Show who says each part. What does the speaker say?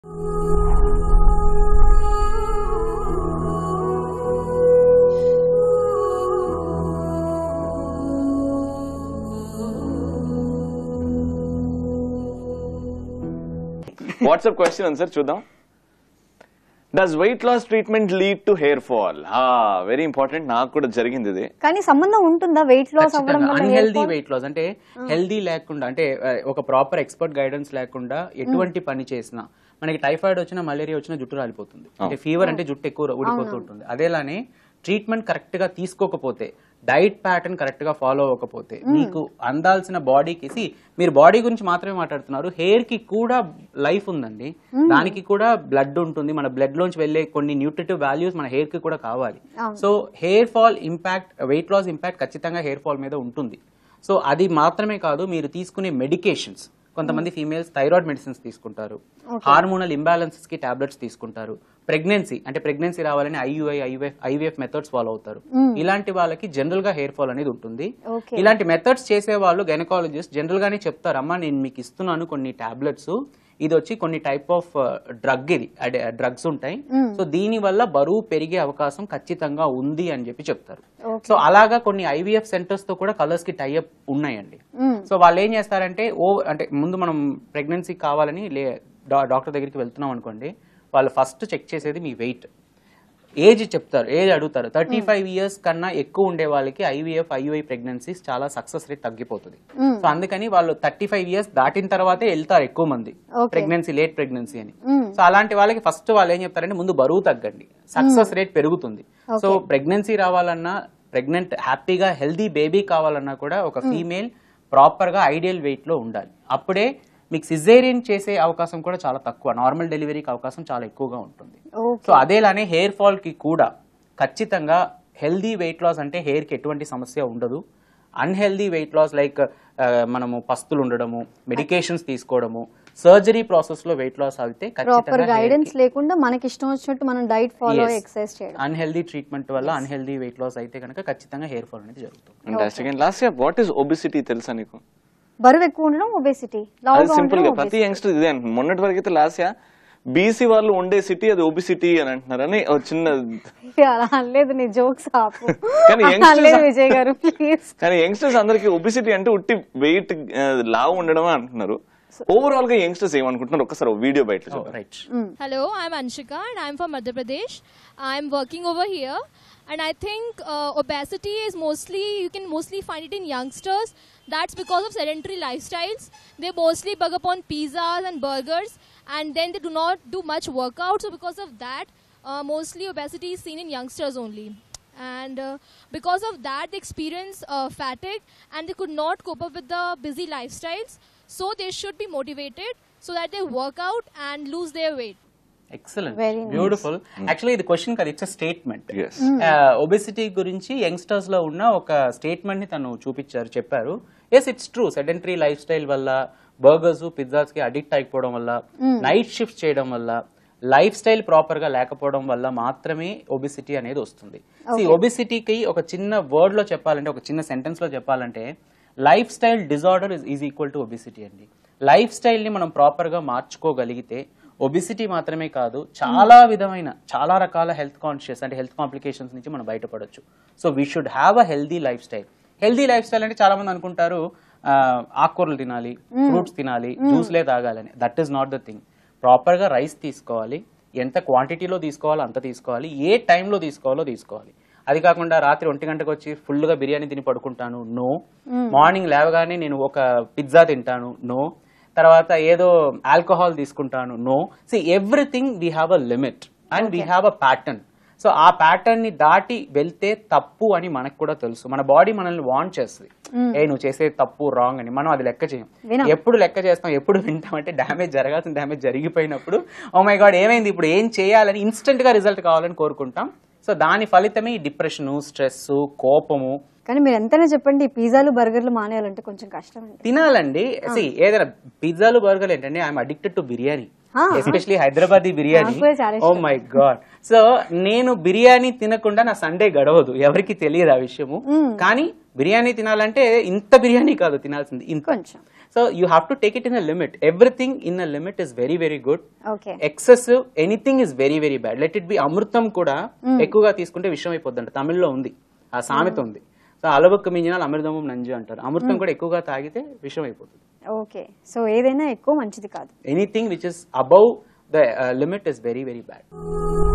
Speaker 1: WhatsApp question answer చూద్దాం does weight loss treatment lead to hair fall very important నాకు కూడా జరిగింది ఇది
Speaker 2: కానీ సంబంధం ఉంటుందా వెయిట్ లాస్ అవ్వడం వల్ల hair
Speaker 3: unhealthy
Speaker 2: fall?
Speaker 3: Weight loss అంటే హెల్దీ లేకుండా అంటే ఆ, ఒక ప్రాపర్ ఎక్స్పర్ట్ గైడెన్స్ లేకుండా ఎటువంటి పని చేసినా మనకి టైఫాయిడ్ వచ్చినా మలేరియా వచ్చినా జుట్టు రాలిపోతుంది అంటే ఫీవర్ అంటే జుట్టు ఎక్కువ ఊడిపోతూ ఉంటుంది అదేలానే ట్రీట్మెంట్ కరెక్ట్ గా తీసుకోకపోతే డైట్ ప్యాటర్న్ కరెక్ట్ గా ఫాలో అవ్వకపోతే మీకు అందాల్సిన బాడీకి సి మీరు బాడీ గురించి మాత్రమే మాట్లాడుతున్నారు హెయిర్ కి కూడా లైఫ్ ఉందండి దానికి కూడా బ్లడ్ ఉంటుంది మన బ్లడ్ లోంచి వెళ్ళే కొన్ని న్యూట్రిటివ్ వాల్యూస్ మన హెయిర్ కి కూడా కావాలి so hair fall impact weight loss impact ఖచ్చితంగా హెయిర్ ఫాల్ మీద ఉంటుంది సో అది మాత్రమే కాదు మీరు తీసుకునే మెడికేషన్స్ కొంతమంది ఫీమేల్స్ థైరాయిడ్ మెడిసిన్స్ తీసుకుంటారు హార్మోనల్ ఇంబ్యాలెన్సెస్ కి టాబ్లెట్స్ తీసుకుంటారు ప్రెగ్నెన్సీ అంటే ప్రెగ్నెన్సీ రావాలని IUI IVF IVF methods follow అవుతారు ఇలాంటి వాళ్ళకి జనరల్ గా హెయిర్ ఫాల్ అనేది ఉంటుంది
Speaker 2: Okay.
Speaker 3: ఇలాంటి మెథడ్స్ చేసే వాళ్ళు గైనకాలజిస్ట్ జనరల్ గానే చెప్తారు అమ్మా నేను మీకు ఇస్తున్నాను కొన్ని టాబ్లెట్స్ ఇది వచ్చి కొన్ని టైప్ ఆఫ్ డ్రగ్ ఇది అదే డ్రగ్స్ ఉంటాయి సో దీని వల్ల బరువు పెరిగే అవకాశం ఖచ్చితంగా ఉంది అని చెప్పి చెప్తారు సో అలాగా కొన్ని ఐవీఎఫ్ సెంటర్స్ తో కూడా కలర్స్ కి టైఅప్ ఉన్నాయండి సో వాళ్ళు ఏం చేస్తారంటే ఓ అంటే ముందు మనం ప్రెగ్నెన్సీ కావాలని లే డా- డాక్టర్ దగ్గరికి వెళ్తున్నాం అనుకోండి వాళ్ళు ఫస్ట్ చెక్ చేసేది మీ వెయిట్ ఏజ్ చెప్తారు ఏజ్ అడుగుతారు థర్టీ ఫైవ్ ఇయర్స్ కన్నా ఎక్కువ ఉండే వాళ్ళకి ఐవీఎఫ్ ఐయుఐ ప్రెగ్నెన్సీస్ చాలా సక్సెస్ రేట్ తగ్గిపోతుంది సో అందుకని వాళ్ళు థర్టీ ఫైవ్ ఇయర్స్ దాటిన తర్వాతే వెళ్తారు ఎక్కువ మంది
Speaker 2: Okay.
Speaker 3: ప్రెగ్నెన్సీ లేట్ ప్రెగ్నెన్సీ అని సో అలాంటి వాళ్ళకి ఫస్ట్ వాళ్ళు ఏం చెప్తారంటే ముందు బరువు తగ్గండి సక్సెస్ రేట్ పెరుగుతుంది సో ప్రెగ్నెన్సీ రావాలన్నా ప్రెగ్నెంట్ హ్యాపీగా హెల్దీ బేబీ కావాలన్నా కూడా ఒక ఫీమేల్ ప్రాపర్ గా ఐడియల్ వెయిట్ లో ఉండాలి అప్పుడే మీకు సిజేరియన్ చేసే అవకాశం కూడా చాలా తక్కువ నార్మల్ డెలివరీకి అవకాశం చాలా ఎక్కువగా ఉంటుంది
Speaker 2: Okay.
Speaker 3: సో అదేలానే హెయిర్ ఫాల్ కి కూడా ఖచ్చితంగా హెల్దీ వెయిట్ లాస్ అంటే హెయిర్ కి ఎటువంటి సమస్య ఉండదు అన్హెల్దీ వెయిట్ లాస్ లైక్ మనము పస్తులు ఉండడము మెడికేషన్స్ తీసుకోవడము సర్జరీ ప్రాసెస్ లో వెయిట్ లాస్ అయితే
Speaker 2: ప్రాపర్ గైడెన్స్ లేకుండా మనకి ఇష్టం వచ్చినట్టు మనం డైట్ ఫాలో ఎక్సర్సైజ్ చేయడం
Speaker 3: అన్హెల్దీ ట్రీట్మెంట్ వల్ల అన్హెల్దీ వెయిట్ లాస్ అయితే కనుక ఖచ్చితంగా హెయిర్ ఫాల్ అనేది జరుగుతుంది
Speaker 1: fantastic and last year what is obesity తెలుసా నీకు
Speaker 2: బరువు ఎక్కువ ఉండడం ఒబేసిటీ
Speaker 1: అది
Speaker 2: లావుగా
Speaker 1: సింపుల్ గా
Speaker 2: ఉండడం
Speaker 1: ప్రతి యంగ్స్టర్ ఇదే అంటున్నారు మొన్నటి వరకు అయితే లాస్ట్ ఇయర్ బీసీ వాళ్ళు ఉండే సిటీ అది ఒబిసిటీ అని అంటున్నారని ఒక చిన్న
Speaker 2: obesity. అలా అనలేదు నీ జోక్స్ ఆపు
Speaker 1: కానీ
Speaker 2: అలా
Speaker 1: youngsters-
Speaker 2: అనలేదు విజయ్ గారు ప్లీజ్
Speaker 1: కానీ యంగ్స్టర్స్ అందరికి ఒబిసిటీ అంటే ఉట్టి వెయిట్ లావు ఉండడమే అంటున్నారు ఓవరాల్ గా యంగ్స్టర్స్ ఏమనుకుంటున్నారు ఒకసారి వీడియో బయట చూద్దాం.
Speaker 3: Right
Speaker 4: Hello, I'm Anshika and I'm from Madhya Pradesh. I'm working over here and I think uh, obesity is mostly, you can mostly find it in youngsters. That's because of sedentary lifestyles. They mostly bug upon pizzas and burgers and then they do not do much workout. So because of that, uh, mostly obesity is seen in youngsters only. And uh, because of that, they experience uh, fatigue and they could not cope up with the busy lifestyles. So they should be motivated so that they work out and lose their weight.
Speaker 3: Excellent
Speaker 2: Very nice.
Speaker 3: Beautiful actually ఇది question కాదు it's statement
Speaker 1: Yes.
Speaker 3: Obesity గురించి youngsters లో ఉన్న ఒక statement ని తను చూపించారు చెప్పారు yes it's true sedentary lifestyle వల్ల బర్గర్స్ పిజ్జాస్ కి అడిక్ట్ అయిపోవడం వల్ల నైట్ షిఫ్ట్ చేయడం వల్ల లైఫ్ స్టైల్ ప్రాపర్ గా లేకపోవడం వల్ల మాత్రమే ఒబిసిటీ అనేది వస్తుంది ఒబిసిటీకి ఒక చిన్న వర్డ్ లో చెప్పాలంటే ఒక చిన్న సెంటెన్స్ లో చెప్పాలంటే lifestyle disorder is is equal to obesity అండి లైఫ్ స్టైల్ ని మనం ప్రాపర్ గా మార్చుకోగలిగితే ఒబిసిటీ మాత్రమే కాదు చాలా విధమైన చాలా రకాల హెల్త్ కాన్షియస్ అంటే హెల్త్ కాంప్లికేషన్స్ నుంచి మనం బయటపడొచ్చు so we should have a healthy lifestyle healthy lifestyle అంటే చాలా మంది అనుకుంటారు ఆ, ఆకుకూరలు తినాలి ఫ్రూట్స్ తినాలి జ్యూస్లే తాగాలని that is not the thing proper గా రైస్ తీసుకోవాలి ఎంత క్వాంటిటీలో తీసుకోవాలో అంత తీసుకోవాలి ఏ టైంలో తీసుకోవాలో తీసుకోవాలి అది కాకుండా రాత్రి ఒంటి గంటకు వచ్చి ఫుల్ గా బిర్యానీ తిని పడుకుంటాను నో మార్నింగ్ లేవగానే నేను ఒక పిజ్జా తింటాను నో తర్వాత ఏదో ఆల్కహాల్ తీసుకుంటాను no see everything we have a limit and we have a pattern so ఆ ప్యాటర్న్ ని దాటి వెళ్తే తప్పు అని మనకు కూడా తెలుసు మన బాడీ మనల్ని వాంట్ చేస్తుంది ఏ నువ్వు చేసేది తప్పు రాంగ్ అని మనం అది లెక్క చేయం
Speaker 2: వినం.
Speaker 3: ఎప్పుడు లెక్క చేస్తాం ఎప్పుడు వింటాం అంటే డ్యామేజ్ జరగాల్సిన డ్యామేజ్ జరిగిపోయినప్పుడు ఓ మై గాడ్ ఏమైంది ఇప్పుడు ఏం చేయాలని ఇన్స్టెంట్ గా రిజల్ట్ కావాలని కోరుకుంటాం సో దాని ఫలితమే ఈ డిప్రెషన్ స్ట్రెస్ కోపము
Speaker 2: కానీ మీరు ఎంతైనా చెప్పండి ఈ పిజ్జాలు బర్గర్లు మానేయాలంటే కొంచెం కష్టం అండి
Speaker 3: తినాలండి see, ఏదైనా పిజ్జాలు బర్గర్లు ఏంటంటే I'm addicted to biryani
Speaker 2: Ah.
Speaker 3: Especially Hyderabadi biryani
Speaker 2: నాకు కూడా చాలా
Speaker 3: ఓ
Speaker 2: ఇష్టం.
Speaker 3: మై గాడ్ సో నేను బిర్యానీ తినకుండా నా సండే గడవదు ఎవరికి తెలియదు ఆ విషయము కానీ బిర్యానీ తినాలంటే ఇంత బిర్యానీ కాదు తినాల్సింది ఇంత
Speaker 2: కొంచెం.
Speaker 3: So you have to take it in a limit everything in a limit is very very good
Speaker 2: okay
Speaker 3: excessive anything is very very bad let it be అమృతం కూడా ఎక్కువగా తీసుకుంటే విషయం అయిపోద్దంట తమిళ్లో ఉంది ఆ సామెత ఉంది సో అలవక్కు మింజినాలు అమృతము నంజు అంటారు అమృతం కూడా ఎక్కువగా తాగితే విషయం అయిపోతుంది
Speaker 2: ఓకే సో ఏదైనా ఎక్కువ మంచిది కాదు
Speaker 3: anything which is above the limit is very very bad